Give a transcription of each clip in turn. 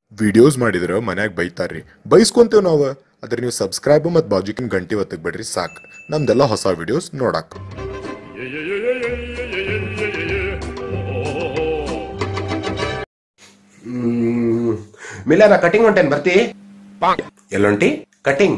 Videos ಮಾಡಿದ್ರೆ ಮನ್ಯಾಗ ಬೈತಾರ್ರಿ ಬೈಸ್ಕೊಂತೇವ್ ನಾವು ಅದ್ರ ನೀವು ಸಬ್ಸ್ಕ್ರೈಬ್ ಮತ್ತು ಬಾಜುಕಿನ ಗಂಟೆ ಒತ್ತಕ್ ಬಿಡ್ರಿ ಸಾಕು ನಮ್ದೆಲ್ಲ ಹೊಸ ವಿಡಿಯೋಸ್ ನೋಡಕ್ ಹ್ಮ್. ಮಿಲನ ಕಟಿಂಗ್ ಹೊಂಟೇನ್ ಬರ್ತಿ ಎಲ್ಲೊಂಟಿ ಕಟಿಂಗ್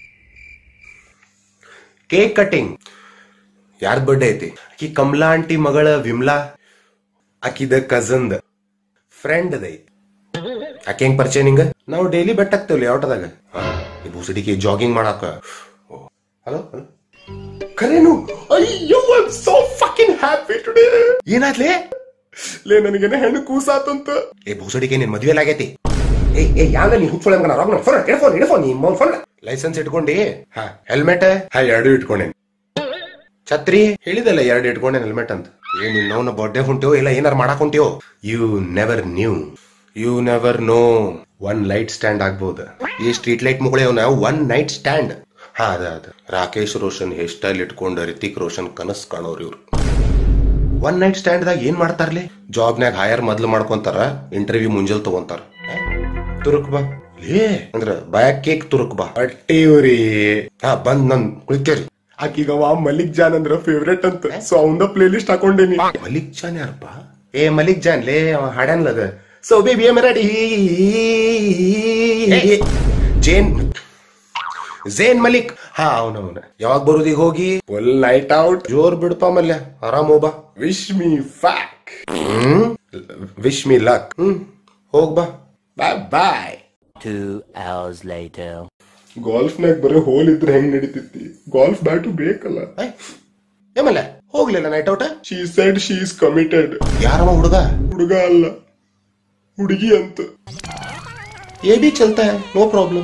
ಕೇಕ್ ಕಟಿಂಗ್ ಯಾರ್ದ್ ಬರ್ಡೇ ಐತಿ ಆಕಿ ಕಮಲಾ ಆಂಟಿ ಮಗಳ ವಿಮ್ಲಾ ಆಕಿದ ಕಸನ್ದ ಫ್ರೆಂಡ್ ಐತಿ ಆಕೆ ಹೆಂಗ್ ಪರಿಚಯ ನಿಂಗ ನಾವು ಡೈಲಿ ಬೆಟ್ ಹಾಕ್ತೇವಲ್ಲ ಯಾವಟದಾಗ ಈ ಬೂಸಡಿಗೆ ಜಾಗಿಂಗ್ ಮಾಡಾಕ ಹಲೋ ಕರೇನು ಅಯ್ಯೋ I so fucking happy today ಏನಾದ್ಲೇ ಲೇ ನನಗೇನ ಹೆಣ್ಣು ಕೂಸಾತಂತ ಏ ಭೂಸಡಿಗೆ ನಿನ್ ಮದ್ವೆ ಆಗೈತಿ ಏ ಏ ಯಾವ ನೀ ಹುಚ್ಚೊಳ ಮಗನ ರಾಗ್ ಫೋನ್ ಇಡ್ಫೋನ್ ಇಡ್ಫೋನ್ ನೀ ಮೋನ್ ಫೋನ್ ಲೈಸೆನ್ಸ್ ಇಟ್ಕೊಂಡಿ ಹಾ ಹೆಲ್ಮೆಟ್ ಹಾ ಎರಡು ಇಟ್ಕೊಂಡೇನಿ ಛತ್ರಿ ಹೇಳಿದಲ್ಲ ಎರಡು ಇಟ್ಕೊಂಡೇನ್ ಹೆಲ್ಮೆಟ್ ಅಂತ ಏ ನಿನ್ನವನ ಬರ್ಡೇ ಹೊಂಟಿಯೋ ಇಲ್ಲ ಏನಾರ ಮಾಡಕ್ ಹೊಂಟಿಯೋ you never knew you never know one light stand ಆಗ್ಬೋದು ಈ ಸ್ಟ್ರೀಟ್ ಲೈಟ್ ಮುಗಳೇ ಅವನ ಒನ್ ನೈಟ್ ಸ್ಟ್ಯಾಂಡ್ ಹಾ ಅದ ಅದ ರಾಕೇಶ್ ರೋಷನ್ ಹೇರ್ ಸ್ಟೈಲ್ ಇಟ್ಕೊಂಡು ರಿತಿಕ್ ರೋಷನ್ ಕನಸ್ ಕಾಣೋರು ಇವ್ರು ಒನ್ ನೈಟ್ ಸ್ಟ್ಯಾಂಡ್ ದಾಗ ಏನ್ ಮಾಡ್ತಾರ್ಲಿ ಜಾಬ್ನ್ಯಾಗ ಹೈಯರ್ ಮೊದ್ಲು ಮಾಡ್ಕೊಂತಾರ ಇಂಟರ್ವ್ಯೂ ಮುಂಜಲ್ ತಗೊಂತಾರ ತುರುಕ್ ಬಾ ಲೇ ಅಂದ್ರ ಬಾಯಾಗ ಕೇಕ್ ತುರುಕ್ ಬಾ ಅಟ್ಟಿವ್ರಿ ಹಾ ಬಂದ್ ನನ್ ಕುಳಿತೇರಿ ಆಕಿಗವ ಮಲಿಕ್ ಜಾನ್ ಅಂದ್ರ ಫೇವ್ರೆಟ್ ಅಂತ ಸೊ ಅವಂದ ಪ್ಲೇ ಲಿಸ್ಟ್ ಹಾಕೊಂಡೇನಿ ಮಲಿಕ್ ಜಾನ್ ಯಾರಪ್ಪ ಏ ಮಲಿಕ್ ಜಾನ್ ಲೇ ಅವ ಹಾಡ್ಯಾನ್ಲದ so baby am ready Zayn Zayn Malik ಹಾ ಅವನವನ ಯಾವಾಗ ಬರುದೀಗ ಹೋಗಿ ಫುಲ್ ನೈಟ್ ಔಟ್ ಜೋರ್ ಬಿಡಪ್ಪ ಮಲ್ಯ ಆರಾಮ್ ಹೋಗ್ಬಾ wish me fuck hmm wish me luck hmm ಹೋಗ್ ಬಾ bye bye Two hours later. Golf ನಾಗ ಬರೀ ಹೋಲ್ ಇದ್ರೆ ಹೆಂಗ್ ನಡೀತಿತ್ತು ಗಾಲ್ಫ್ ಬ್ಯಾಟು ಬೇಕಲ್ಲ ಏಮಲ್ಲ ಹೋಗ್ಲಿಲ್ಲ night out she said she is committed ಯಾರವ ಹುಡುಗ ಹುಡುಗ ಅಲ್ಲ ಹುಡುಗಿ ಅಂತ ये भी चलता है नो प्रॉब्लम